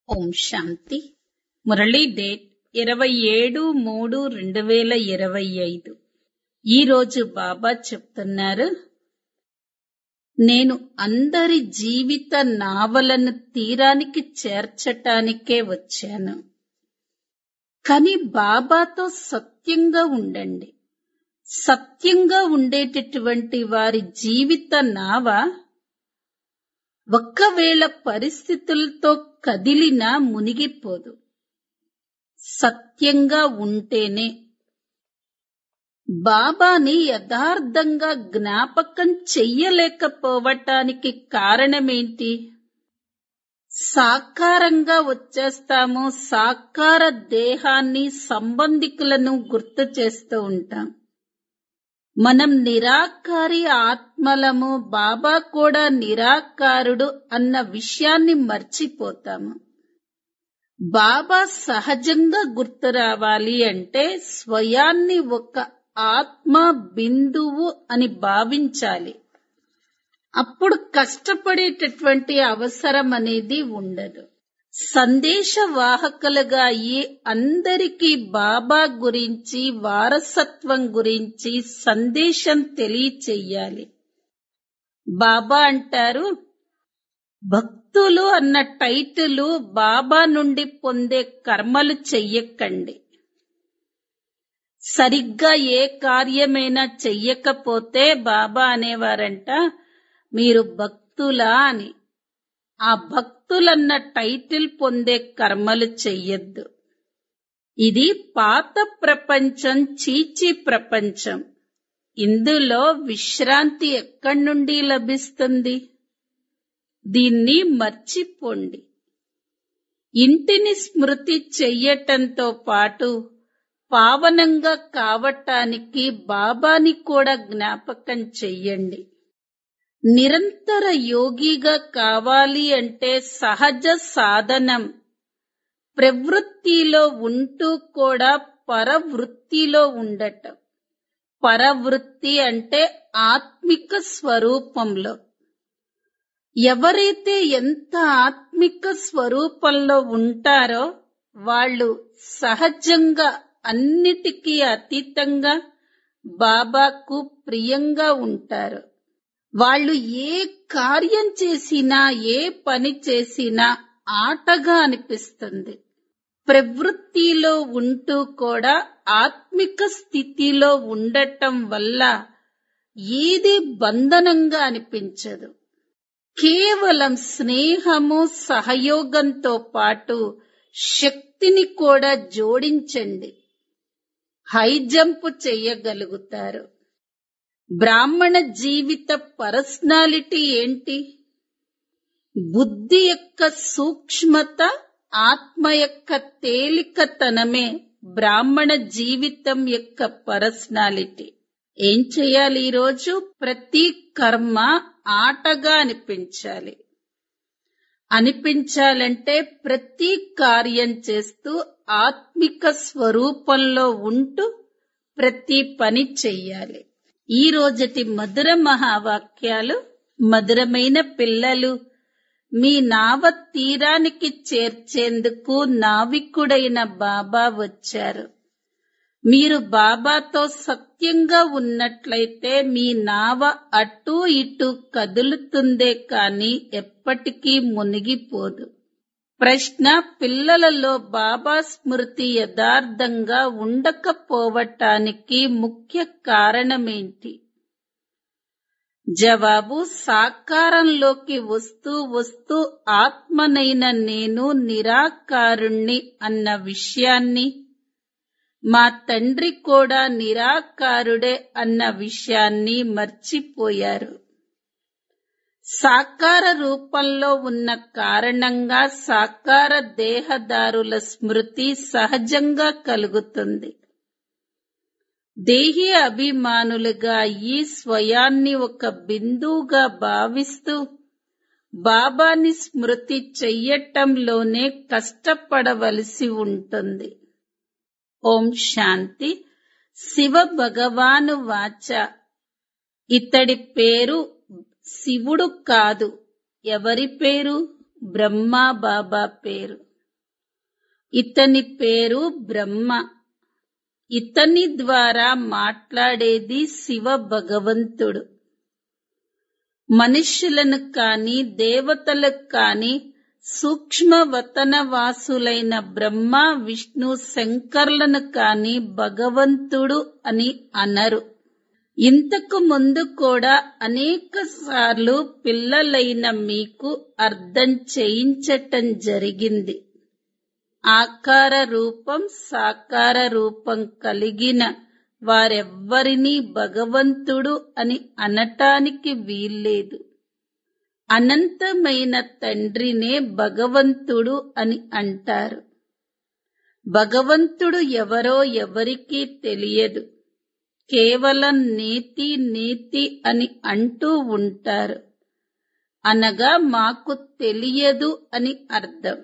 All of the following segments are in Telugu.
ఓం శాంతి మురళీ డేట్ ఇరవై ఏడు మూడు రెండు వేల ఇరవై ఐదు ఈరోజు బాబా చెప్తున్నారు నేను అందరి జీవిత నావలను తీరానికి చేర్చటానికే వచ్చాను కానీ బాబాతో సత్యంగా ఉండండి సత్యంగా ఉండేటటువంటి వారి జీవిత నావ ఒక్కవేళ పరిస్థితులతో కదిలినా మునిగిపోదు సత్యంగా ఉంటేనే బాబాని యథార్థంగా జ్ఞాపకం చెయ్యలేకపోవటానికి కారణమేంటి సాకారంగా వచ్చేస్తాము సాకార దేహాన్ని సంబంధికులను గుర్తు చేస్తూ ఉంటాం మనం నిరాకారి ఆత్మలము బాబా కూడా నిరాకారుడు అన్న విషయాన్ని మర్చిపోతాము బాబా సహజంగా గుర్తు రావాలి అంటే స్వయాన్ని ఒక ఆత్మ బిందువు అని భావించాలి అప్పుడు కష్టపడేటటువంటి అవసరం అనేది ఉండదు సందేశవాహకులుగా అయ్యి అందరికీ బాబా గురించి వారసత్వం గురించి సందేశం తెలియచెయ్యాలి బాబా అంటారు భక్తులు అన్న టైటిలు బాబా నుండి పొందే కర్మలు చెయ్యకండి సరిగ్గా ఏ కార్యమైనా చెయ్యకపోతే బాబా అనేవారంట మీరు భక్తులా అని ఆ భక్తులన్న టైటిల్ పొందే కర్మలు చెయ్యొద్దు ఇది పాత ప్రపంచం చీచి ప్రపంచం ఇందులో విశ్రాంతి ఎక్కడి నుండి లభిస్తుంది దీన్ని మర్చిపోండి ఇంటిని స్మృతి చెయ్యటంతో పాటు పావనంగా కావటానికి బాబాని కూడా జ్ఞాపకం చెయ్యండి నిరంతర యోగిగా కావాలి అంటే సహజ సాధనం ప్రవృత్తిలో ఉంటూ కూడా పరవృత్తిలో ఉండటం పరవృత్తి అంటే ఆత్మిక స్వరూపంలో ఎవరైతే ఎంత ఆత్మిక స్వరూపంలో ఉంటారో వాళ్ళు సహజంగా అన్నిటికీ అతీతంగా బాబాకు ప్రియంగా ఉంటారు వాళ్ళు ఏ కార్యం చేసినా ఏ పని చేసినా ఆటగా అనిపిస్తుంది ప్రవృత్తిలో ఉంటూ కూడా ఆత్మిక స్థితిలో ఉండటం వల్ల ఏది బంధనంగా అనిపించదు కేవలం స్నేహము సహయోగంతో పాటు శక్తిని కూడా జోడించండి హై జంప్ చేయగలుగుతారు బ్రాహ్మణ జీవిత పర్సనాలిటీ ఏంటి బుద్ధి యొక్క సూక్ష్మత ఆత్మ యొక్క తేలికతనమే బ్రాహ్మణ జీవితం యొక్క పర్సనాలిటీ ఏం చేయాలి ఈరోజు ప్రతి కర్మ ఆటగా అనిపించాలి అనిపించాలంటే ప్రతి కార్యం చేస్తూ ఆత్మిక స్వరూపంలో ఉంటూ ప్రతి పని చెయ్యాలి ఈ రోజటి మధుర మహావాక్యాలు మధురమైన పిల్లలు మీ నావ తీరానికి చేర్చేందుకు నావికుడైన బాబా వచ్చారు మీరు బాబాతో సత్యంగా ఉన్నట్లయితే మీ నావ అటూ ఇటూ కదులుతుందే కాని ఎప్పటికీ మునిగిపోదు ప్రశ్న పిల్లలలో బాబా స్మృతి యథార్థంగా ఉండకపోవటానికి ముఖ్య కారణమేంటి జవాబు సాకారంలోకి వస్తూ వస్తూ ఆత్మనైన నేను నిరాకారుణ్ణి అన్న విషయాన్ని మా తండ్రి కూడా నిరాకారుడే అన్న విషయాన్ని మర్చిపోయారు సాకార రూపంలో ఉన్న కారణంగా సాకార దేహదారుల స్మృతి సహజంగా కలుగుతుంది దేహి అభిమానులుగా ఈ స్వయాన్ని ఒక బిందువుగా భావిస్తూ బాబాని స్మృతి చెయ్యటంలోనే కష్టపడవలసి ఉంటుంది ఓం శాంతి శివ భగవాను వాచ ఇతడి పేరు శివుడు కాదు ఎవరి పేరు బ్రహ్మా బాబా పేరు ఇతని పేరు బ్రహ్మ ఇతని ద్వారా మాట్లాడేది శివ భగవంతుడు మనుష్యులను కాని దేవతలకు కాని సూక్ష్మవతన వాసులైన బ్రహ్మ విష్ణు శంకర్లను కాని భగవంతుడు అని అనరు ఇంతకు ముందు కూడా అనేక సార్లు పిల్లలైన మీకు అర్థం చేయించటం జరిగింది ఆకార రూపం సాకార రూపం కలిగిన వారెవ్వరినీ భగవంతుడు అని అనటానికి వీల్లేదు అనంతమైన తండ్రినే భగవంతుడు అని అంటారు భగవంతుడు ఎవరో ఎవరికీ తెలియదు కేవలం నీతి నీతి అని అంటూ ఉంటారు అనగా మాకు తెలియదు అని అర్థం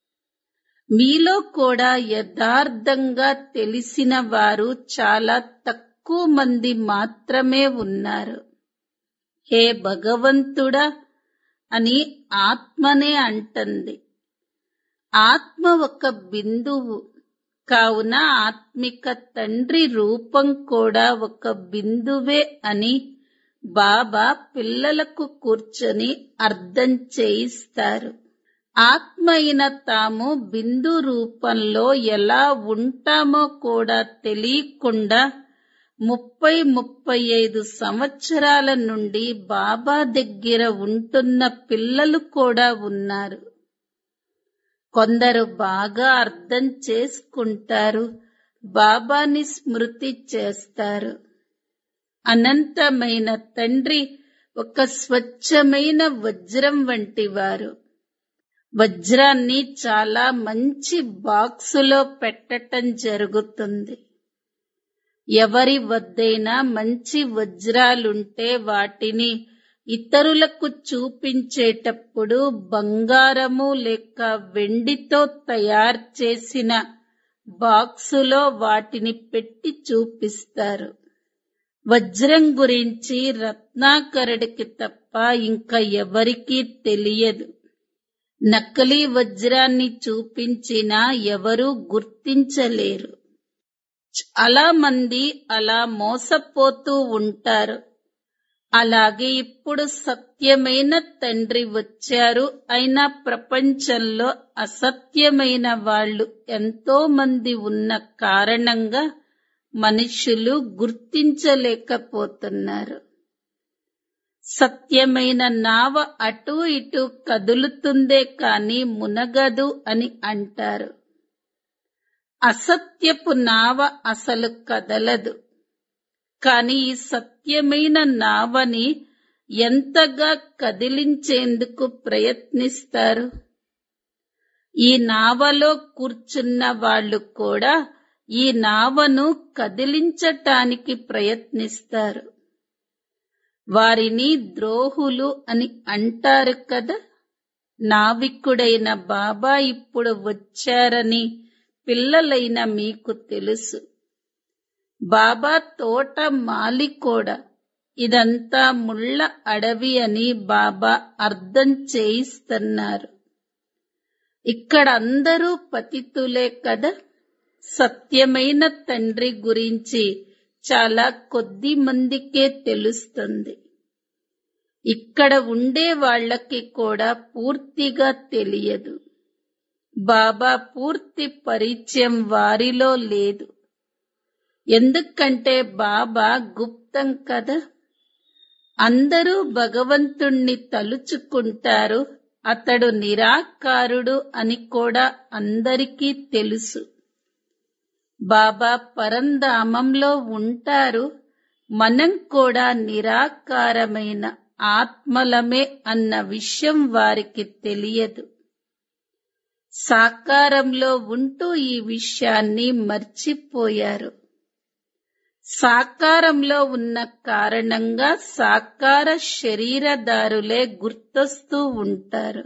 మీలో కూడా యథార్థంగా తెలిసిన వారు చాలా తక్కువ మంది మాత్రమే ఉన్నారు హే భగవంతుడా అని ఆత్మనే అంటుంది ఆత్మ ఒక బిందువు కావున ఆత్మిక తండ్రి రూపం కూడా ఒక బిందువే అని బాబా పిల్లలకు కూర్చొని అర్థం చేయిస్తారు ఆత్మ అయిన తాము బిందు రూపంలో ఎలా ఉంటామో కూడా తెలియకుండా ముప్పై ముప్పై ఐదు సంవత్సరాల నుండి బాబా దగ్గర ఉంటున్న పిల్లలు కూడా ఉన్నారు కొందరు బాగా అర్థం చేసుకుంటారు బాబాని స్మృతి చేస్తారు అనంతమైన తండ్రి ఒక స్వచ్ఛమైన వజ్రం వంటివారు వజ్రాన్ని చాలా మంచి బాక్సులో పెట్టటం జరుగుతుంది ఎవరి వద్దైనా మంచి వజ్రాలుంటే వాటిని ఇతరులకు చూపించేటప్పుడు బంగారము లేక వెండితో తయారు చేసిన బాక్సులో వాటిని పెట్టి చూపిస్తారు వజ్రం గురించి రత్నాకరుడికి తప్ప ఇంకా ఎవరికీ తెలియదు నకిలీ వజ్రాన్ని చూపించినా ఎవరూ గుర్తించలేరు చాలా మంది అలా మోసపోతూ ఉంటారు అలాగే ఇప్పుడు సత్యమైన తండ్రి వచ్చారు అయినా ప్రపంచంలో అసత్యమైన వాళ్ళు ఎంతో మంది ఉన్న కారణంగా మనుషులు గుర్తించలేకపోతున్నారు సత్యమైన నావ అటు ఇటు కదులుతుందే కాని మునగదు అని అంటారు అసత్యపు నావ అసలు కదలదు కాని ఈ సత్యమైన నావని ఎంతగా కదిలించేందుకు ప్రయత్నిస్తారు ఈ నావలో కూర్చున్న వాళ్ళు కూడా ఈ నావను కదిలించటానికి ప్రయత్నిస్తారు వారిని ద్రోహులు అని అంటారు కదా నావికుడైన బాబా ఇప్పుడు వచ్చారని పిల్లలైన మీకు తెలుసు బాబా తోట మాలి కూడా ఇదంతా ముళ్ళ అడవి అని బాబా అర్థం చేయిస్తున్నారు ఇక్కడ అందరూ పతితులే కదా సత్యమైన తండ్రి గురించి చాలా కొద్ది మందికే తెలుస్తుంది ఇక్కడ ఉండే వాళ్ళకి కూడా పూర్తిగా తెలియదు బాబా పూర్తి పరిచయం వారిలో లేదు ఎందుకంటే బాబా గుప్తం కదా అందరూ భగవంతుణ్ణి తలుచుకుంటారు అతడు నిరాకారుడు అని కూడా అందరికీ తెలుసు బాబా పరంధామంలో ఉంటారు మనం కూడా నిరాకారమైన ఆత్మలమే అన్న విషయం వారికి తెలియదు సాకారంలో ఉంటూ ఈ విషయాన్ని మర్చిపోయారు సాకారంలో ఉన్న కారణంగా సాకార శరీరదారులే గుర్తొస్తూ ఉంటారు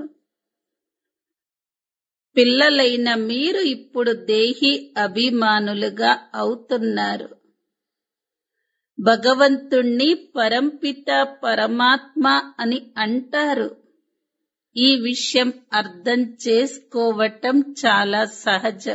పిల్లలైన మీరు ఇప్పుడు దేహి అభిమానులుగా అవుతున్నారు భగవంతుణ్ణి పరంపిత పరమాత్మ అని అంటారు ఈ విషయం అర్థం చేసుకోవటం చాలా సహజం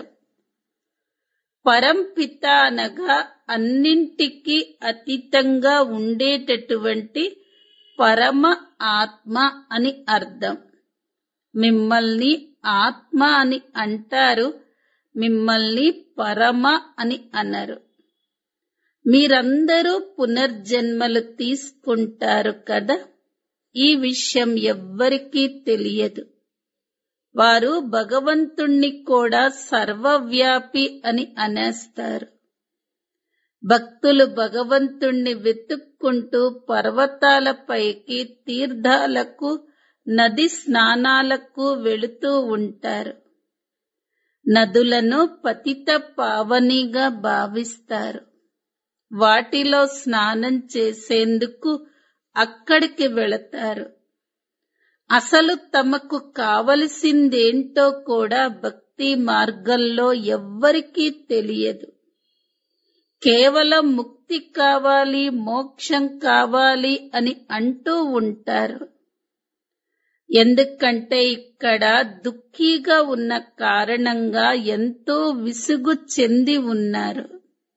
పరంపిత అనగా అన్నింటికి అతీతంగా ఉండేటటువంటి పరమ ఆత్మ అని అర్థం మిమ్మల్ని ఆత్మ అని అంటారు మిమ్మల్ని పరమ అని అనరు మీరందరూ పునర్జన్మలు తీసుకుంటారు కదా ఈ విషయం ఎవ్వరికీ తెలియదు వారు భగవంతుణ్ణి కూడా సర్వవ్యాపి అని అనేస్తారు భక్తులు భగవంతుణ్ణి వెతుక్కుంటూ పర్వతాలపైకి తీర్థాలకు నది స్నానాలకు వెళుతూ ఉంటారు నదులను పతిత పావనిగా భావిస్తారు వాటిలో స్నానం చేసేందుకు అక్కడికి వెళతారు అసలు తమకు కావలసిందేంటో కూడా భక్తి మార్గంలో ఎవ్వరికీ తెలియదు కేవలం ముక్తి కావాలి మోక్షం కావాలి అని అంటూ ఉంటారు ఎందుకంటే ఇక్కడ దుఃఖీగా ఉన్న కారణంగా ఎంతో విసుగు చెంది ఉన్నారు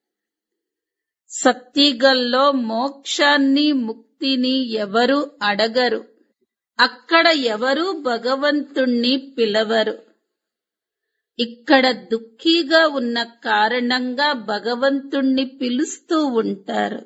సత్తిగల్లో మోక్షాన్ని ముక్తిని ఎవరు అడగరు అక్కడ ఎవరు భగవంతుణ్ణి పిలవరు ఇక్కడ దుఃఖీగా ఉన్న కారణంగా భగవంతుణ్ణి పిలుస్తూ ఉంటారు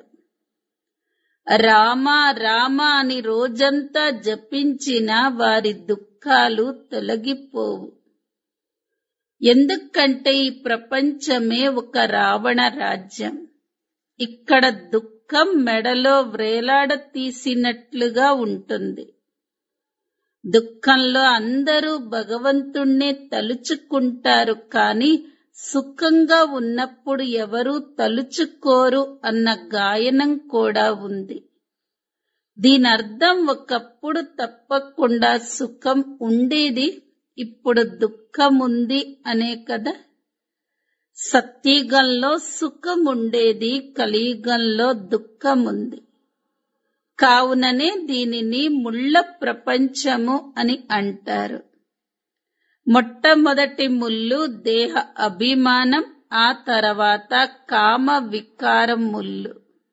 రామ రామ అని రోజంతా జపించిన వారి దుఃఖాలు తొలగిపోవు ఎందుకంటే ఈ ప్రపంచమే ఒక రావణ రాజ్యం ఇక్కడ దుఃఖం మెడలో వ్రేలాడ తీసినట్లుగా ఉంటుంది దుఃఖంలో అందరూ భగవంతుణ్ణే తలుచుకుంటారు కాని సుఖంగా ఉన్నప్పుడు ఎవరూ తలుచుకోరు అన్న గాయనం కూడా ఉంది దీని అర్థం ఒకప్పుడు తప్పకుండా సుఖం ఉండేది ఇప్పుడు దుఃఖం ఉంది అనే కదా సత్యయుగంలో సుఖం ఉండేది కలియుగంలో దుఃఖం ఉంది కావుననే దీనిని ముళ్ళ ప్రపంచము అని అంటారు మొట్టమొదటి ముళ్ళు దేహ అభిమానం ఆ తర్వాత కామ వికారం ముళ్ళు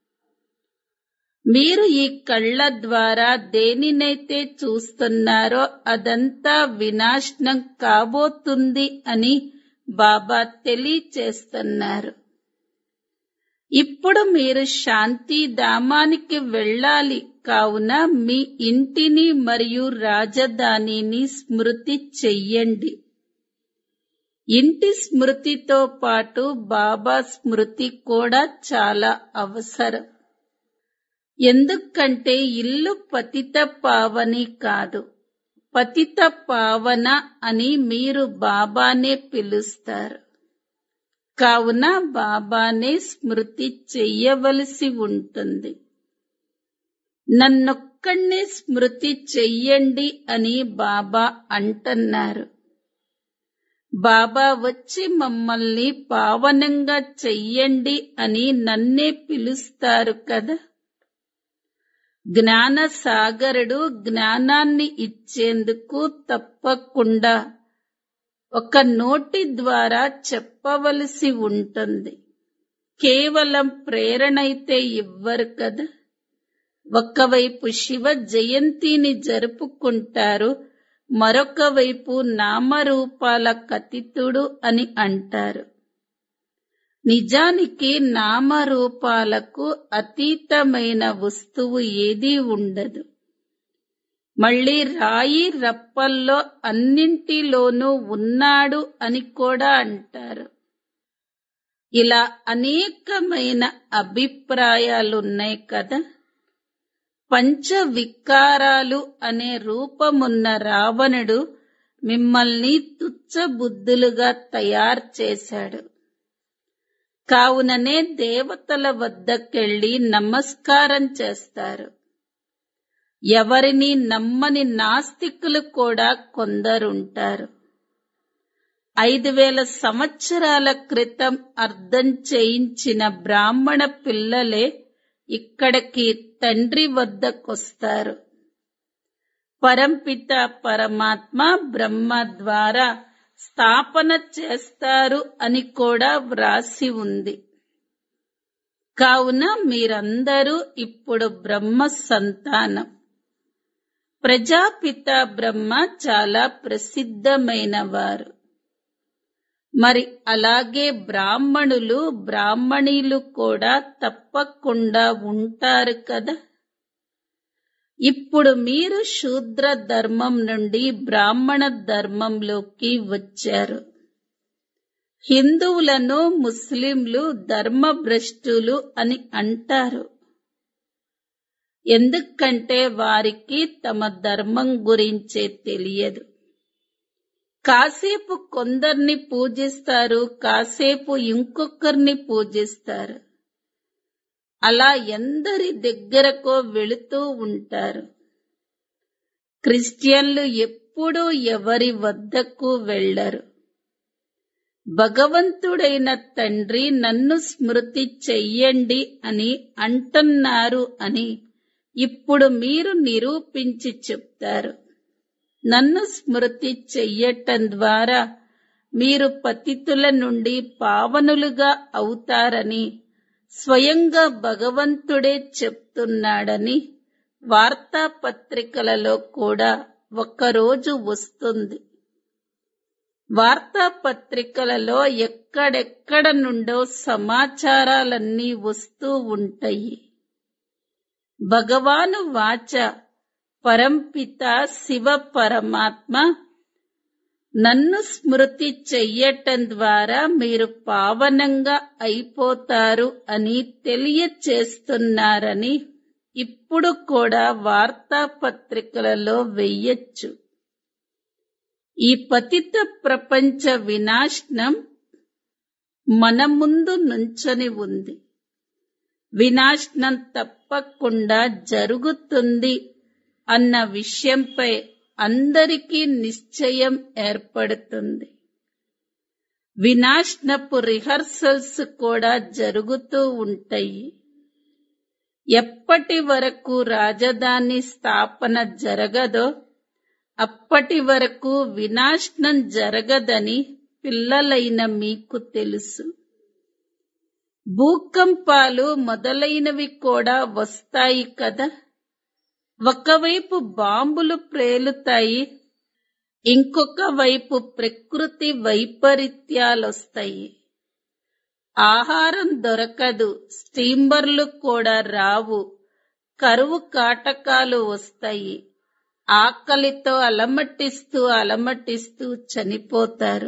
మీరు ఈ కళ్ళ ద్వారా దేనినైతే చూస్తున్నారో అదంతా వినాశనం కాబోతుంది అని బాబా తెలియచేస్తున్నారు ఇప్పుడు మీరు శాంతి ధామానికి వెళ్ళాలి కావున మీ ఇంటిని మరియు రాజధానిని స్మృతి చెయ్యండి ఇంటి స్మృతితో పాటు బాబా స్మృతి కూడా చాలా అవసరం ఎందుకంటే ఇల్లు పతిత పావని కాదు పతిత పావన అని మీరు బాబానే పిలుస్తారు కావున బాబానే స్మృతి చెయ్యవలసి ఉంటుంది నన్నొక్కడినే స్మృతి చెయ్యండి అని బాబా అంటున్నారు బాబా వచ్చి మమ్మల్ని పావనంగా చెయ్యండి అని నన్నే పిలుస్తారు కదా జ్ఞాన సాగరుడు జ్ఞానాన్ని ఇచ్చేందుకు తప్పకుండా ఒక నోటి ద్వారా చెప్పవలసి ఉంటుంది కేవలం ప్రేరణైతే ఇవ్వరు కదా ఒకవైపు శివ జయంతిని జరుపుకుంటారు మరొక వైపు నామరూపాల కతితుడు అని అంటారు నిజానికి నామరూపాలకు అతీతమైన వస్తువు ఏదీ ఉండదు మళ్ళీ రాయి రప్పల్లో అన్నింటిలోనూ ఉన్నాడు అని కూడా అంటారు ఇలా అనేకమైన అభిప్రాయాలున్నాయి కదా పంచ వికారాలు అనే రూపమున్న రావణుడు మిమ్మల్ని తుచ్చబుద్ధులుగా తయారు చేశాడు కావుననే దేవతల వద్దకెళ్లి నమస్కారం చేస్తారు ఎవరిని నమ్మని నాస్తికులు కూడా కొందరుంటారు ఐదు వేల సంవత్సరాల క్రితం అర్థం చేయించిన బ్రాహ్మణ పిల్లలే ఇక్కడికి తండ్రి వద్దకొస్తారు పరంపిత పరమాత్మ బ్రహ్మ ద్వారా స్థాపన చేస్తారు అని కూడా వ్రాసి ఉంది కావున మీరందరూ ఇప్పుడు బ్రహ్మ సంతానం ప్రజాపిత బ్రహ్మ చాలా ప్రసిద్ధమైన వారు మరి అలాగే బ్రాహ్మణులు బ్రాహ్మణీలు కూడా తప్పకుండా ఉంటారు కదా ఇప్పుడు మీరు శూద్ర ధర్మం నుండి బ్రాహ్మణ ధర్మంలోకి వచ్చారు హిందువులను ముస్లింలు ధర్మభ్రష్టులు అని అంటారు ఎందుకంటే వారికి తమ ధర్మం గురించే తెలియదు కాసేపు కొందరిని పూజిస్తారు కాసేపు ఇంకొకరిని పూజిస్తారు అలా ఎందరి దగ్గరకో వెళుతూ ఉంటారు క్రిస్టియన్లు ఎప్పుడూ ఎవరి వద్దకు వెళ్లరు భగవంతుడైన తండ్రి నన్ను స్మృతి చెయ్యండి అని అంటున్నారు అని ఇప్పుడు మీరు నిరూపించి చెప్తారు నన్ను స్మృతి చెయ్యటం ద్వారా మీరు పతితుల నుండి పావనులుగా అవుతారని స్వయంగా భగవంతుడే చెప్తున్నాడని వార్తాపత్రికలలో కూడా ఒక్కరోజు వస్తుంది వార్తాపత్రికలలో ఎక్కడెక్కడ నుండో సమాచారాలన్నీ వస్తూ ఉంటాయి భగవాను వాచ పరంపిత శివ పరమాత్మ నన్ను స్మృతి చెయ్యటం ద్వారా మీరు పావనంగా అయిపోతారు అని తెలియచేస్తున్నారని ఇప్పుడు కూడా వార్తాపత్రికలలో వెయ్యొచ్చు ఈ పతిత ప్రపంచ వినాశనం మన ముందు నుంచొని ఉంది వినాశనం తప్పకుండా జరుగుతుంది అన్న విషయంపై అందరికీ నిశ్చయం ఏర్పడుతుంది వినాశనపు రిహర్సల్స్ కూడా జరుగుతూ ఉంటాయి ఎప్పటి వరకు రాజధాని స్థాపన జరగదో అప్పటి వరకు వినాశనం జరగదని పిల్లలైన మీకు తెలుసు భూకంపాలు మొదలైనవి కూడా వస్తాయి కదా ఒకవైపు బాంబులు ప్రేలుతాయి ఇంకొక వైపు ప్రకృతి వైపరీత్యాలొస్తాయి ఆహారం దొరకదు స్టీమర్లు కూడా రావు కరువు కాటకాలు వస్తాయి ఆకలితో అలమటిస్తూ అలమటిస్తూ చనిపోతారు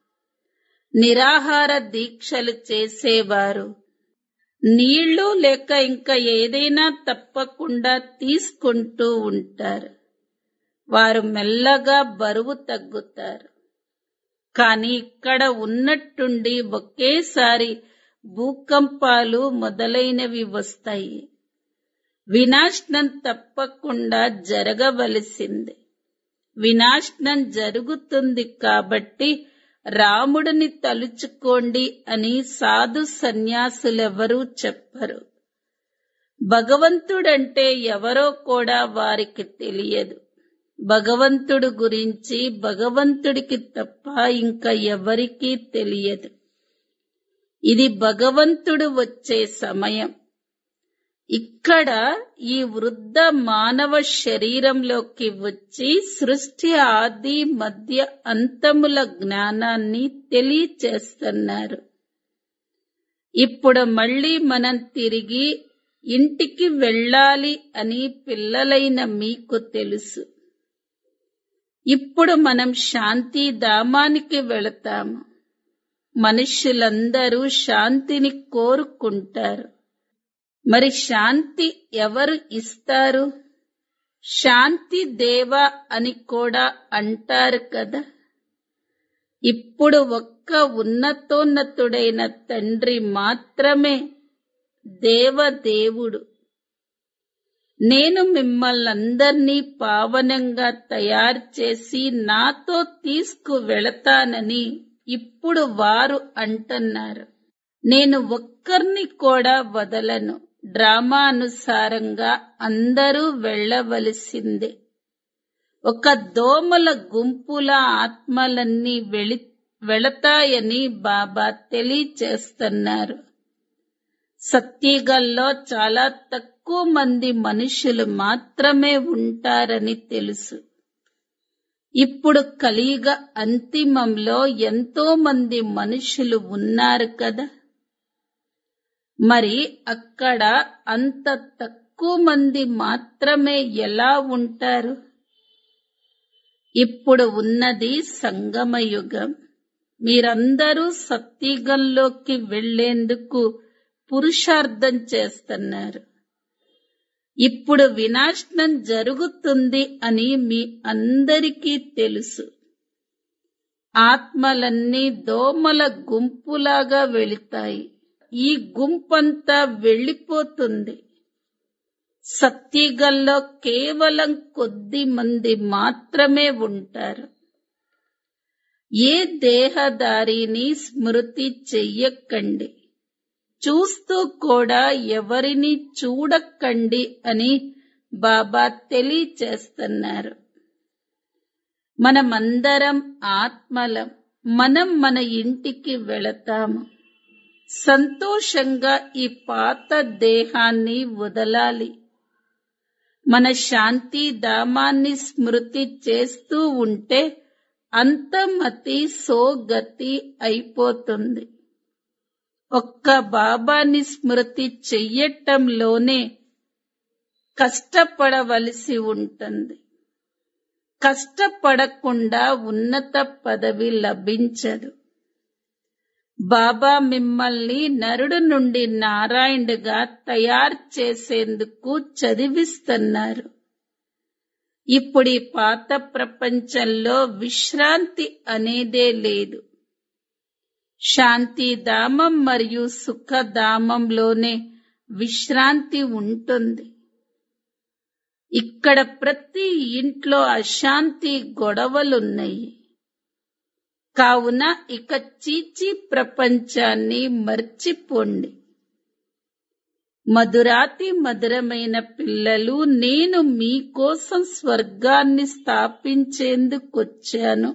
నిరాహార దీక్షలు చేసేవారు నీళ్లు లేక ఇంకా ఏదైనా తప్పకుండా తీసుకుంటూ ఉంటారు వారు మెల్లగా బరువు తగ్గుతారు కానీ ఇక్కడ ఉన్నట్టుండి ఒకేసారి భూకంపాలు మొదలైనవి వస్తాయి వినాశనం తప్పకుండా జరగవలసింది వినాశనం జరుగుతుంది కాబట్టి రాముడిని తలుచుకోండి అని సాధు సన్యాసులెవరూ చెప్పరు భగవంతుడంటే ఎవరో కూడా వారికి తెలియదు భగవంతుడు గురించి భగవంతుడికి తప్ప ఇంకా ఎవరికీ తెలియదు ఇది భగవంతుడు వచ్చే సమయం ఇక్కడ ఈ వృద్ధ మానవ శరీరంలోకి వచ్చి సృష్టి ఆది మధ్య అంతముల జ్ఞానాన్ని తెలియచేస్తున్నారు ఇప్పుడు మళ్ళీ మనం తిరిగి ఇంటికి వెళ్ళాలి అని పిల్లలైన మీకు తెలుసు ఇప్పుడు మనం శాంతి ధామానికి వెళతాము మనుష్యులందరూ శాంతిని కోరుకుంటారు మరి శాంతి ఎవరు ఇస్తారు శాంతి దేవ అని కూడా అంటారు కదా ఇప్పుడు ఒక్క ఉన్నతోన్నతుడైన తండ్రి మాత్రమే దేవదేవుడు నేను మిమ్మల్నందర్నీ పావనంగా తయారు చేసి నాతో తీసుకు వెళతానని ఇప్పుడు వారు అంటున్నారు నేను ఒక్కరిని కూడా వదలను డ్రామా అనుసారంగా అందరూ వెళ్ళవలసిందే ఒక దోమల గుంపుల ఆత్మలన్నీ వెళి వెళతాయని బాబా తెలియచేస్తున్నారు సత్యగల్లో చాలా తక్కువ మంది మనుషులు మాత్రమే ఉంటారని తెలుసు ఇప్పుడు కలియుగ అంతిమంలో ఎంతో మంది మనుషులు ఉన్నారు కదా మరి అక్కడ అంత తక్కువ మంది మాత్రమే ఎలా ఉంటారు ఇప్పుడు ఉన్నది సంగమయుగం మీరందరూ సత్యుగంలోకి వెళ్లేందుకు పురుషార్థం చేస్తున్నారు ఇప్పుడు వినాశనం జరుగుతుంది అని మీ అందరికీ తెలుసు ఆత్మలన్నీ దోమల గుంపులాగా వెళితాయి ఈ గుంపంతా వెళ్ళిపోతుంది సత్యగల్లో కేవలం కొద్ది మంది మాత్రమే ఉంటారు ఏ దేహదారిని స్మృతి చెయ్యకండి చూస్తూ కూడా ఎవరిని చూడకండి అని బాబా తెలియచేస్తున్నారు మనమందరం ఆత్మలం మనం మన ఇంటికి వెళతాము సంతోషంగా ఈ పాత దేహాన్ని వదలాలి మన శాంతి ధామాన్ని స్మృతి చేస్తూ ఉంటే అంతమతి సోగతి అయిపోతుంది ఒక్క బాబాని స్మృతి చెయ్యటంలోనే కష్టపడవలసి ఉంటుంది కష్టపడకుండా ఉన్నత పదవి లభించదు బాబా మిమ్మల్ని నరుడు నుండి నారాయణుడిగా తయారు చేసేందుకు చదివిస్తున్నారు ఇప్పుడు ఈ పాత ప్రపంచంలో విశ్రాంతి అనేదే లేదు శాంతిధామం మరియు సుఖధామంలోనే విశ్రాంతి ఉంటుంది ఇక్కడ ప్రతి ఇంట్లో అశాంతి గొడవలున్నాయి కావున ఇక చీచి ప్రపంచాన్ని మర్చిపోండి మధురాతి మధురమైన పిల్లలు నేను మీకోసం స్వర్గాన్ని స్థాపించేందుకొచ్చాను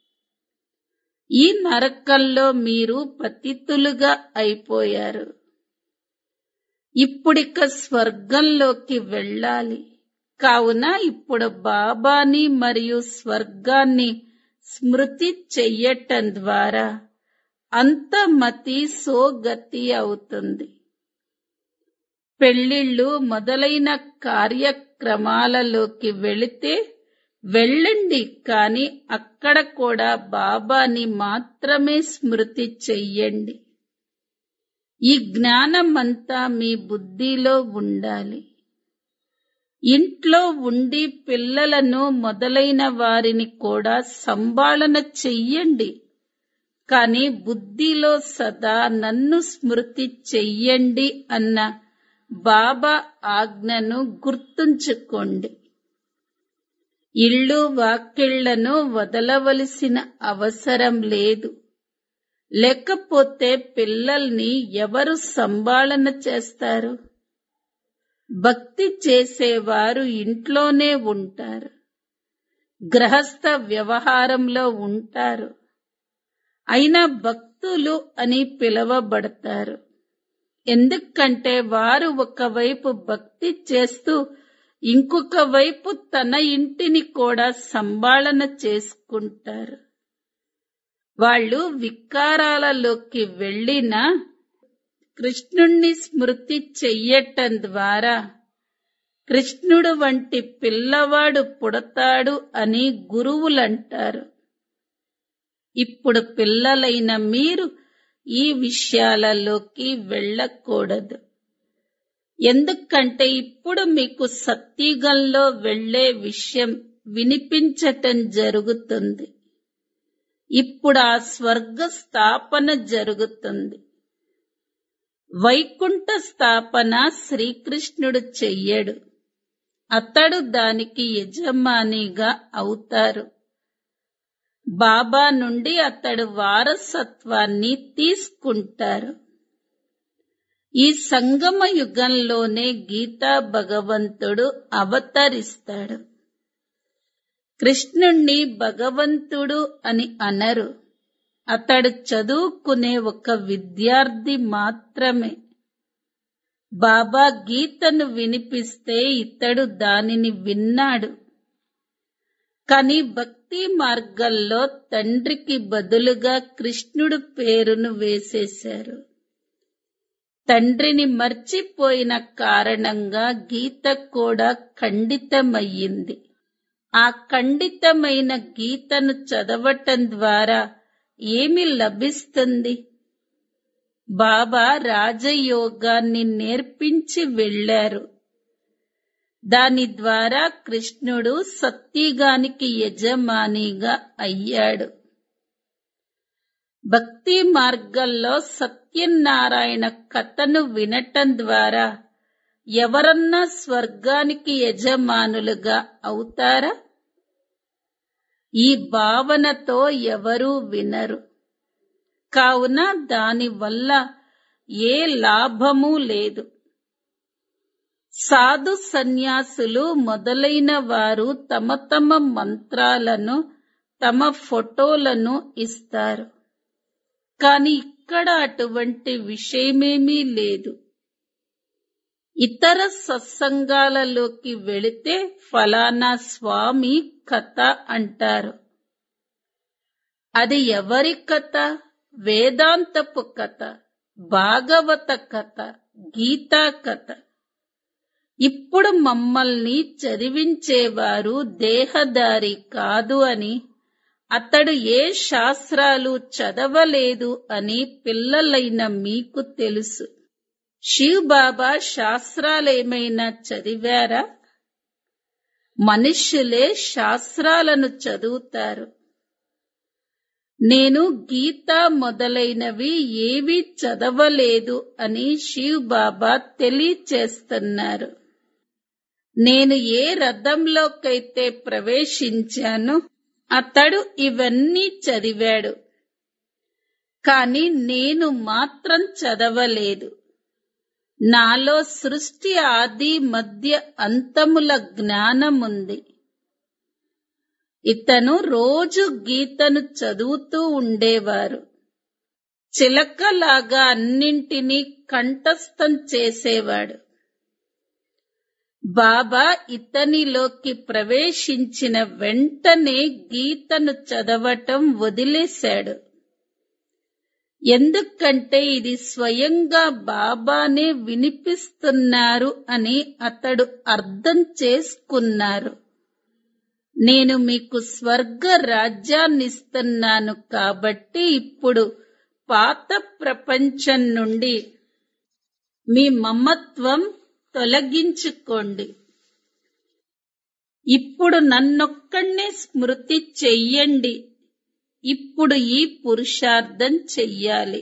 ఈ నరకంలో మీరు పతితులుగా అయిపోయారు ఇప్పుడిక స్వర్గంలోకి వెళ్ళాలి కావున ఇప్పుడు బాబాని మరియు స్వర్గాన్ని స్మృతి చెయ్యటం ద్వారా అంతమతి సోగతి అవుతుంది పెళ్లిళ్ళు మొదలైన కార్యక్రమాలలోకి వెళితే వెళ్ళండి కాని అక్కడ కూడా బాబాని మాత్రమే స్మృతి చెయ్యండి ఈ జ్ఞానమంతా మీ బుద్ధిలో ఉండాలి ఇంట్లో ఉండి పిల్లలను మొదలైన వారిని కూడా సంభాళన చెయ్యండి కాని బుద్ధిలో సదా నన్ను స్మృతి చెయ్యండి అన్న బాబా ఆజ్ఞను గుర్తుంచుకోండి ఇళ్ళు వాకిళ్లను వదలవలసిన అవసరం లేదు లేకపోతే పిల్లల్ని ఎవరు సంభాళన చేస్తారు భక్తి చేసేవారు ఇంట్లోనే ఉంటారు గ్రహస్థ వ్యవహారంలో ఉంటారు అయినా భక్తులు అని పిలువబడతారు ఎందుకంటే వారు ఒకవైపు భక్తి చేస్తూ ఇంకొక వైపు తన ఇంటిని కూడా సంభాళన చేసుకుంటారు వాళ్ళు వికారాలలోకి వెళ్ళిన కృష్ణుణ్ణి స్మృతి చెయ్యటం ద్వారా కృష్ణుడు వంటి పిల్లవాడు పుడతాడు అని గురువులంటారు ఇప్పుడు పిల్లలైన మీరు ఈ విషయాలలోకి వెళ్ళకూడదు ఎందుకంటే ఇప్పుడు మీకు సత్యుగంలో వెళ్లే విషయం వినిపించటం జరుగుతుంది ఇప్పుడు ఆ స్వర్గ స్థాపన జరుగుతుంది వైకుంఠ స్థాపన శ్రీకృష్ణుడు చెయ్యడు అతడు దానికి యజమానిగా అవుతారు బాబా నుండి అతడు వారసత్వాన్ని తీసుకుంటారు ఈ సంగమ యుగంలోనే గీతా భగవంతుడు అవతరిస్తాడు కృష్ణుణ్ణి భగవంతుడు అని అనరు అతడు చదువుకునే ఒక విద్యార్థి మాత్రమే బాబా గీతను వినిపిస్తే ఇతడు దానిని విన్నాడు కాని భక్తి మార్గంలో తండ్రికి బదులుగా కృష్ణుడు పేరును వేసేశారు తండ్రిని మర్చిపోయిన కారణంగా గీత కూడా ఖండితమయ్యింది ఆ ఖండితమైన గీతను చదవటం ద్వారా ఏమి లభిస్తుంది బాబా రాజయోగాన్ని నేర్పించి వెళ్లారు దాని ద్వారా కృష్ణుడు సత్యగానికి యజమానిగా అయ్యాడు భక్తి మార్గంలో సత్యనారాయణ కథను వినటం ద్వారా ఎవరన్నా స్వర్గానికి యజమానులుగా అవుతారా ఈ భావనతో ఎవరూ వినరు కావున దానివల్ల ఏ లాభము లేదు సాధు సన్యాసులు మొదలైన వారు తమ తమ మంత్రాలను తమ ఫోటోలను ఇస్తారు కాని ఇక్కడ అటువంటి విషయమేమీ లేదు ఇతర సత్సంగాలలోకి వెళితే ఫలానా స్వామి కథ అంటారు అది ఎవరి కథ వేదాంతపు కథ భాగవత కథ గీతా కథ ఇప్పుడు మమ్మల్ని చదివించేవారు దేహదారి కాదు అని అతడు ఏ శాస్త్రాలు చదవలేదు అని పిల్లలైన మీకు తెలుసు శివ్ బాబా శాస్త్రాలేమైనా చదివారా మనుష్యులే శాస్త్రాలను చదువుతారు నేను గీత మొదలైనవి ఏవి చదవలేదు అని శివ్ బాబా తెలియచేస్తున్నారు నేను ఏ రథంలోకైతే ప్రవేశించానో అతడు ఇవన్నీ చదివాడు కాని నేను మాత్రం చదవలేదు నాలో సృష్టి ఆది మధ్య అంతముల జ్ఞానముంది ఇతను రోజు గీతను చదువుతూ ఉండేవారు చిలకలాగా అన్నింటినీ కంఠస్థం చేసేవాడు బాబా ఇతనిలోకి ప్రవేశించిన వెంటనే గీతను చదవటం వదిలేశాడు ఎందుకంటే ఇది స్వయంగా బాబానే వినిపిస్తున్నారు అని అతడు అర్థం చేసుకున్నారు నేను మీకు స్వర్గ రాజ్యాన్నిస్తున్నాను కాబట్టి ఇప్పుడు పాత ప్రపంచం నుండి మీ మమత్వం తొలగించుకోండి ఇప్పుడు నన్నొక్కడినే స్మృతి చెయ్యండి ఇప్పుడు ఈ పురుషార్థం చెయ్యాలి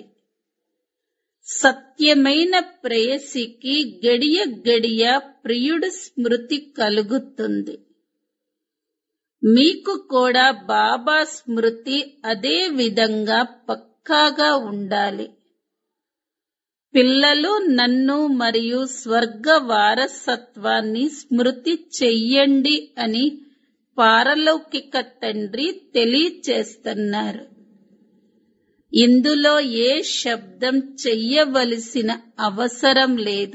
సత్యమైన ప్రేయసికి గడియ గడియ ప్రియుడు స్మృతి కలుగుతుంది మీకు కూడా బాబా స్మృతి అదే విధంగా పక్కాగా ఉండాలి పిల్లలు నన్ను మరియు స్వర్గ వారసత్వాన్ని స్మృతి చెయ్యండి అని పారలౌకిక తండ్రి తెలియచేస్తున్నారు ఇందులో ఏ శబ్దం చెయ్యవలసిన అవసరం లేదు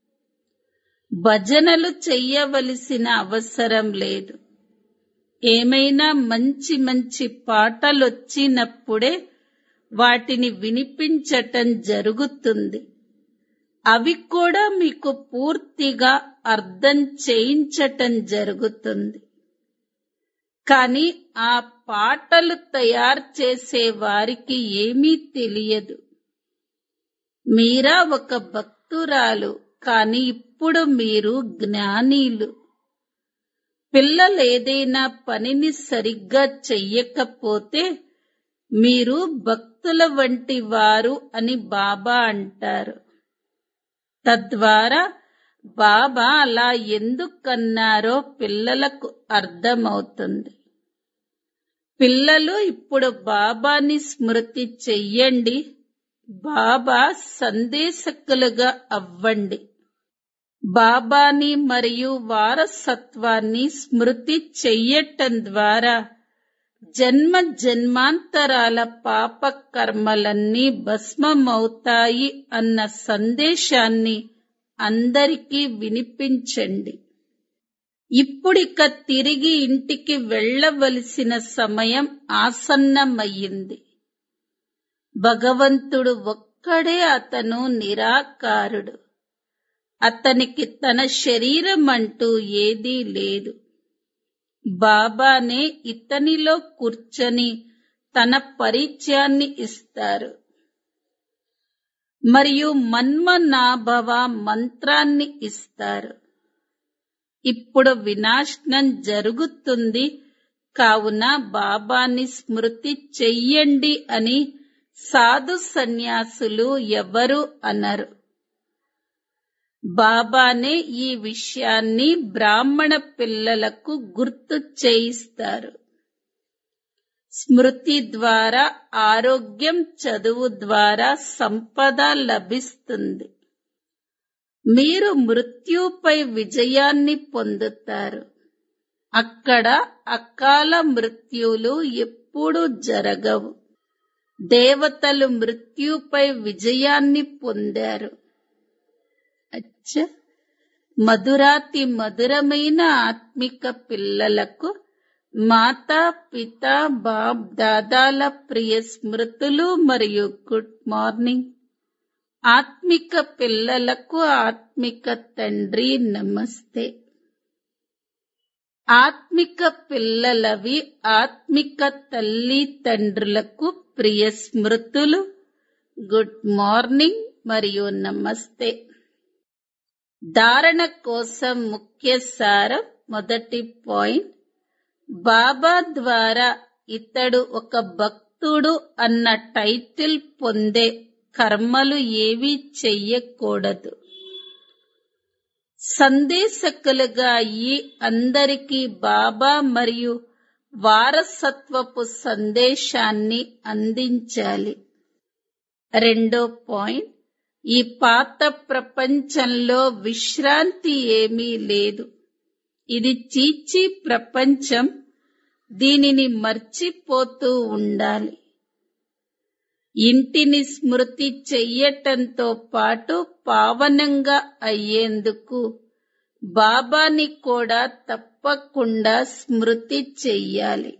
భజనలు చెయ్యవలసిన అవసరం లేదు ఏమైనా మంచి మంచి పాటలొచ్చినప్పుడే వాటిని వినిపించటం జరుగుతుంది అవి కూడా మీకు పూర్తిగా అర్థం చేయించటం జరుగుతుంది కానీ ఆ పాటలు తయారు చేసే వారికి ఏమీ తెలియదు మీరా ఒక భక్తురాలు కాని ఇప్పుడు మీరు జ్ఞానీలు పిల్లలు ఏదైనా పనిని సరిగ్గా చెయ్యకపోతే మీరు భక్తుల వంటి వారు అని బాబా అంటారు తద్వారా బాబా అలా ఎందుకన్నారో పిల్లలకు అర్థమవుతుంది పిల్లలు ఇప్పుడు బాబాని స్మృతి చెయ్యండి బాబా సందేశకులుగా అవ్వండి బాబాని మరియు వారసత్వాన్ని స్మృతి చెయ్యటం ద్వారా జన్మ జన్మాంతరాల పాప కర్మలన్నీ భస్మమవుతాయి అన్న సందేశాన్ని అందరికీ వినిపించండి ఇప్పుడిక తిరిగి ఇంటికి వెళ్ళవలసిన సమయం ఆసన్నమయ్యింది భగవంతుడు ఒక్కడే అతను నిరాకారుడు అతనికి తన శరీరం అంటూ ఏదీ లేదు బాబానే ఇతనిలో కూర్చొని తన పరిచయాన్ని ఇస్తారు మరియు మన్మనాభవ మంత్రాన్ని ఇస్తారు ఇప్పుడు వినాశనం జరుగుతుంది కావున బాబాని స్మృతి చెయ్యండి అని సాధు సన్యాసులు ఎవరు అనరు బాబానే ఈ విషయాన్ని బ్రాహ్మణ పిల్లలకు గుర్తు చేయిస్తారు స్మృతి ద్వారా ఆరోగ్యం చదువు ద్వారా సంపద లభిస్తుంది మీరు మృత్యుపై విజయాన్ని పొందుతారు అక్కడ అకాల మృత్యులు ఎప్పుడూ జరగవు దేవతలు మృత్యుపై విజయాన్ని పొందారు అచ్చ మధురాతి మధురమైన ఆత్మిక పిల్లలకు మాతా పిత బాబ్ దాదాల ప్రియ స్మృతులు మరియు గుడ్ మార్నింగ్ ఆత్మిక పిల్లలకు ఆత్మిక తండ్రి నమస్తే ఆత్మిక పిల్లలవి ఆత్మిక తల్లి తండ్రులకు ప్రియ స్మృతులు గుడ్ మార్నింగ్ మరియు నమస్తే ధారణ కోసం ముఖ్య సారం మొదటి పాయింట్ బాబా ద్వారా ఇతడు ఒక భక్తుడు అన్న టైటిల్ పొందే కర్మలు ఏవీ చెయ్యకూడదు సందేశకులుగా అయ్యి అందరికీ బాబా మరియు వారసత్వపు సందేశాన్ని అందించాలి రెండో పాయింట్ ఈ పాత ప్రపంచంలో విశ్రాంతి ఏమీ లేదు ఇది చీచి ప్రపంచం దీనిని మర్చిపోతూ ఉండాలి ఇంటిని స్మృతి చెయ్యటంతో పాటు పావనంగా అయ్యేందుకు బాబాని కూడా తప్పకుండా స్మృతి చెయ్యాలి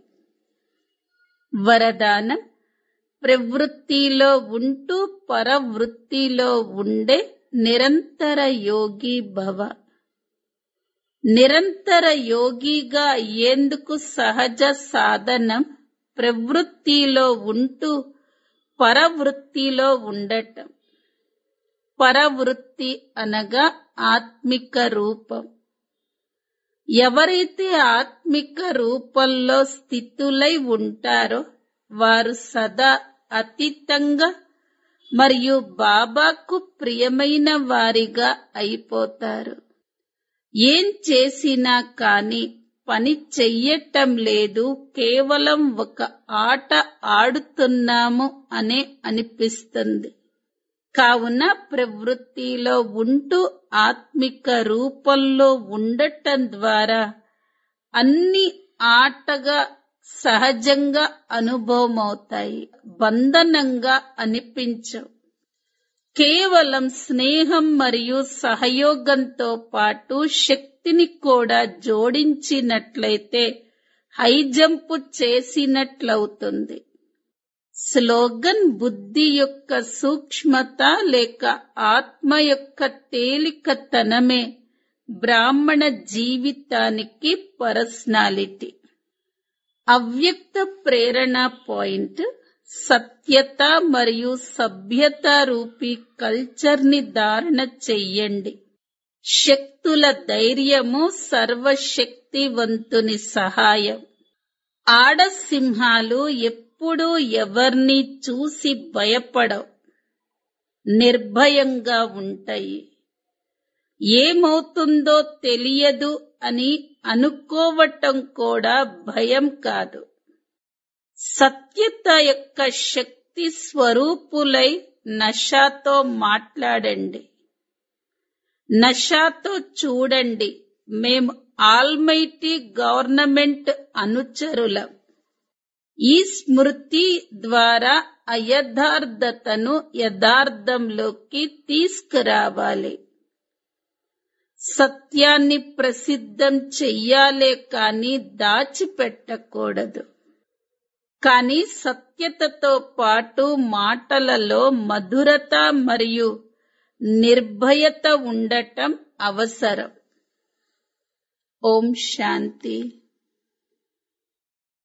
వరదానం ప్రవృత్తిలో ఉంటూ పరవృత్తిలో ఉండే నిరంతర యోగి భవ నిరంతర యోగిగా అయ్యేందుకు సహజ సాధనం ప్రవృత్తిలో ఉంటూ పరవృత్తిలో ఉండటం పరవృత్తి అనగా ఆత్మిక రూపం ఎవరైతే ఆత్మిక రూపంలో స్థితులై ఉంటారో వారు సదా అతీతంగా మరియు బాబాకు ప్రియమైన వారిగా అయిపోతారు ఏం చేసినా కాని పని చెయ్యటం లేదు కేవలం ఒక ఆట ఆడుతున్నాము అనే అనిపిస్తుంది కావున ప్రవృత్తిలో ఉంటూ ఆత్మిక రూపంలో ఉండటం ద్వారా అన్ని ఆటగా సహజంగా అనుభవమవుతాయి బంధనంగా అనిపించవు కేవలం స్నేహం మరియు సహయోగంతో పాటు శక్తిని కూడా జోడించినట్లయితే హై జంప్ చేసినట్లవుతుంది స్లోగన్ బుద్ధి యొక్క సూక్ష్మత లేక ఆత్మ యొక్క తేలికతనమే బ్రాహ్మణ జీవితానికి పర్సనాలిటీ అవ్యక్త ప్రేరణ పాయింట్ సత్యత మరియు సభ్యత రూపీ కల్చర్ ని ధారణ చెయ్యండి శక్తుల ధైర్యము సర్వశక్తివంతుని సహాయం ఆడసింహాలు ఎప్పుడూ ఎవర్ని చూసి భయపడవు నిర్భయంగా ఉంటాయి ఏమవుతుందో తెలియదు అని అనుకోవటం కూడా భయం కాదు సత్యత యొక్క శక్తి స్వరూపులై నషాతో మాట్లాడండి నషాతో చూడండి మేము ఆల్మైటీ గవర్నమెంట్ అనుచరులం ఈ స్మృతి ద్వారా అయథార్థతను యథార్థంలోకి తీసుకురావాలి సత్యాన్ని ప్రసిద్ధం చెయ్యాలే కాని దాచిపెట్టకూడదు కానీ సత్యతతో పాటు మాటలలో మధురత మరియు నిర్భయత ఉండటం అవసరం ఓం శాంతి